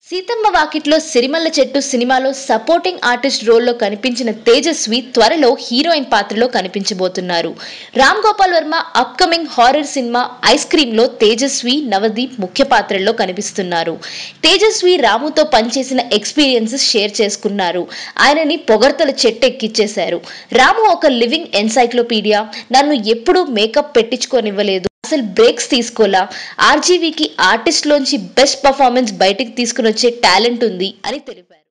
సీతమ్మ వాకిట్లో సిరిమల్ల చెట్టు సినిమాలో సపోర్టింగ్ ఆర్టిస్ట్ రోల్లో కనిపించిన తేజస్వి త్వరలో హీరోయిన్ పాత్రలో కనిపించబోతున్నారు Ram Gopal Varma upcoming horror cinema ice cream లో తేజస్వి నవదీప్ ముఖ్య పాత్రల్లో కనిపిస్తున్నారు తేజస్వి రాముతో పనిచేసిన ఎక్స్పీరియన్సెస్ షేర్ చేసుకున్నారు ఆయనని పొగడ్తల చెట్టు ఎక్కిచ్చేశారు రాము ఒక లివింగ్ ఎన్సైక్లోపీడియా నన్ను ఎప్పుడూ మేకప్ పెట్టించుకోనివ్వలేదు అసలు బ్రేక్స్ తీసుకోలా ఆర్జీవీకి ఆర్టిస్ట్ లోంచి బెస్ట్ పర్ఫార్మెన్స్ బయటికి తీసుకుని వచ్చే టాలెంట్ ఉంది అని తెలిపారు